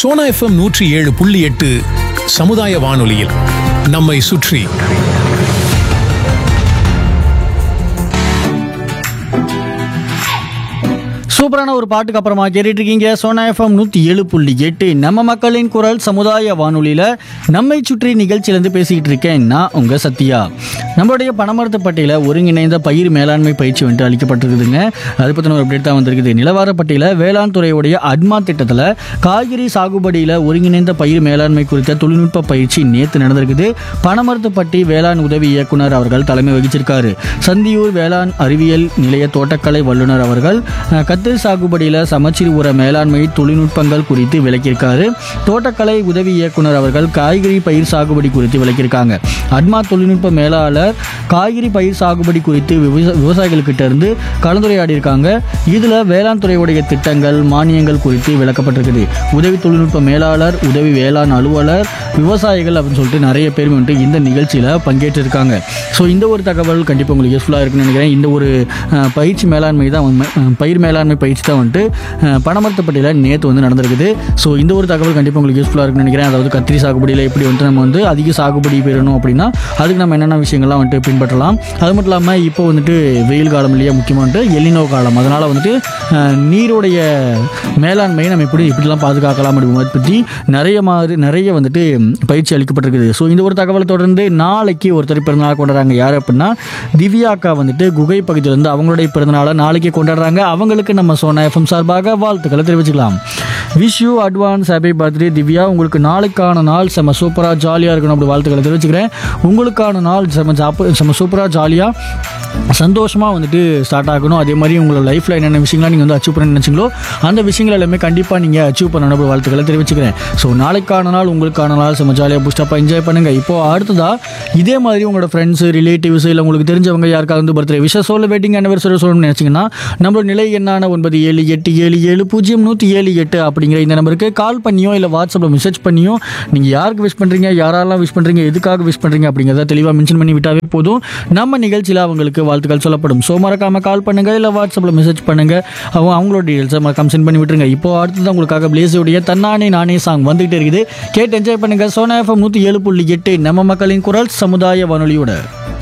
Sona FM நூற்றி ஏழு புள்ளி எட்டு சமுதாய வானொலியில் நம்மை சுற்றி சூப்பரான ஒரு பாட்டுக்கு அப்புறமா கேட்டுட்டு இருக்கீங்க சோனா எஃப்எம் நூற்றி ஏழு புள்ளி எட்டு நம்ம மக்களின் குரல் சமுதாய வானொலியில் நம்மை சுற்றி நிகழ்ச்சியிலேருந்து பேசிக்கிட்டு இருக்கேன் நான் உங்கள் சத்யா நம்மளுடைய பணமரத்து பட்டியல ஒருங்கிணைந்த பயிர் மேலாண்மை பயிற்சி வந்துட்டு அளிக்கப்பட்டிருக்குதுங்க அது பற்றின ஒரு அப்டேட் தான் வந்திருக்குது நிலவர பட்டியல வேளாண் துறையுடைய அட்மா திட்டத்தில் காய்கறி சாகுபடியில் ஒருங்கிணைந்த பயிர் மேலாண்மை குறித்த தொழில்நுட்ப பயிற்சி நேற்று நடந்திருக்குது பணமரத்துப்பட்டி வேளாண் உதவி இயக்குனர் அவர்கள் தலைமை வகிச்சிருக்காரு சந்தியூர் வேளாண் அறிவியல் நிலைய தோட்டக்கலை வல்லுநர் அவர்கள் அஹ், கத்திரி சாகுபடியில் சமச்சீர் உர மேலாண்மை தொழில்நுட்பங்கள் குறித்து விளக்கியிருக்காரு தோட்டக்கலை உதவி இயக்குனர் அவர்கள் காய்கறி பயிர் சாகுபடி குறித்து விளக்கியிருக்காங்க அட்மா தொழில்நுட்ப மேலாளர் காய்கறி பயிர் சாகுபடி குறித்து விவசா விவசாயிகள்கிட்ட இருந்து கலந்துரையாடி இருக்காங்க இதில் வேளாண் துறையுடைய திட்டங்கள் மானியங்கள் குறித்து விளக்கப்பட்டிருக்குது உதவி தொழில்நுட்ப மேலாளர் உதவி வேளாண் அலுவலர் விவசாயிகள் அப்படின்னு சொல்லிட்டு நிறைய பேர் வந்துட்டு இந்த நிகழ்ச்சியில் பங்கேற்றிருக்காங்க ஸோ இந்த ஒரு தகவல் கண்டிப்பாக உங்களுக்கு யூஸ்ஃபுல்லாக இருக்குன்னு நினைக்கிறேன் இந்த ஒரு அஹ், பயிற்சி மேலாண்மை தான் வந்து, அஹ், பயிர் மேலாண்மை பயிற்சி தான் வந்துட்டு அஹ், பனமரத்துப்பட்டியில் நேற்று வந்து நடந்திருக்குது ஸோ இந்த ஒரு தகவல் கண்டிப்பாக உங்களுக்கு யூஸ்ஃபுல்லாக இருக்குன்னு நினைக்கிறேன் அதாவது கத்திரி சாகுபடியில் எப்படி வந்துட்டு நம்ம வந்து அதிக சாகுபடி பெறணும் அப்படின்னா அதுக்கு நம்ம என்னென்ன விஷயங்கள்லாம் வந்துட்டு பின்பற்றலாம் அது மட்டும் இல்லாமல் இப்போ வந்துட்டு வெயில் காலம் இல்லையா முக்கியமாக வந்துட்டு எலினோ காலம் அதனால் வந்துட்டு அஹ், நீருடைய மேலாண்மையை நம்ம எப்படி இப்படிலாம் பாதுகாக்கலாம் அப்படிங்கிறத பற்றி நிறைய மாதிரி நிறைய வந்துட்டு பயிற்சி அளிக்கப்பட்டிருக்குது ஸோ இந்த ஒரு தகவலை தொடர்ந்து நாளைக்கு ஒருத்தர் பிறந்தநாள் கொண்டாடுறாங்க யார் அப்படின்னா திவ்யா அக்கா வந்துட்டு குகை பகுதியிலேருந்து அவங்களுடைய பிறந்தநாளை நாளைக்கு கொண்டாடுறாங்க அவங்களுக்கு நம்ம சோனா எஃப்எம் சார்பாக வாழ்த்துக்களை தெரிவிச்சுக்கலாம் wish you advance happy birthday Divya உங்களுக்கு நாளைக்கான நாள் செம்ம சூப்பராக ஜாலியாக இருக்கணும் அப்படி வாழ்த்துக்களை தெரிவிச்சுக்கிறேன் உங்களுக்கான நாள் செம்ம ஜாப்பு செம்ம சூப்பராக ஜாலியாக சந்தோஷமாக வந்துட்டு ஸ்டார்ட் ஆகணும் அதே மாதிரி உங்களோட லைஃப்பில் என்னென்ன விஷயங்கள்லாம் நீங்கள் வந்து அச்சீவ் பண்ண நினச்சிங்களோ அந்த விஷயங்கள் எல்லாமே கண்டிப்பாக நீங்கள் அச்சீவ் பண்ணணும் அப்படி வாழ்த்துக்களை தெரிவிச்சுக்கிறேன் ஸோ நாளைக்கான நாள் உங்களுக்கான நாள் செம்ம ஜாலியாக பூஸ்டப்பாக என்ஜாய் பண்ணுங்கள் இப்போ அடுத்ததாக இதே மாதிரி உங்களோட ஃப்ரெண்ட்ஸ் ரிலேட்டிவ்ஸ் இல்லை உங்களுக்கு தெரிஞ்சவங்க யாருக்காவது வந்து பர்த்டே விஷயம் சொல்ல வெட்டிங் அனிவர்சரி சொல்லணும்னு நினச்சிங்கன்னா நம்மளோட நிலை என்னான ஒன்பது ஏழு எட்டு ஏழு ஏழு பூஜ்ஜியம் நூற்றி ஏழு எட்டு அப்படிங்கிற இந்த நம்பருக்கு கால் பண்ணியோ இல்லை வாட்ஸ்அப்பில் மெசேஜ் பண்ணியோ நீங்கள் யாருக்கு விஷ் பண்ணுறீங்க யாரெல்லாம் விஷ் பண்ணுறீங்க எதுக்காக விஷ் பண்ணுறீங்க அப்படிங்கிறத தெளிவாக மென்ஷன் பண்ணி விட்டாவே போதும் நம்ம நிகழ்ச்சியில் அவங்களுக்கு வாழ்த்துக்கள் சொல்லப்படும் ஸோ மறக்காம கால் பண்ணுங்க இல்லை வாட்ஸ்அப்பில் மெசேஜ் பண்ணுங்க அவங்க அவங்களோட டீடைல்ஸை மறக்காம சென்ட் பண்ணி விட்டுருங்க இப்போ அடுத்தது உங்களுக்காக பிளேஸுடைய தன்னானே நானே சாங் வந்துகிட்டே இருக்குது கேட்டு என்ஜாய் பண்ணுங்க சோனா எஃப்எம் நூற்றி ஏழு புள்ளி எட்டு நம்ம மக்களின் குரல் சமுதாய வானொலியோட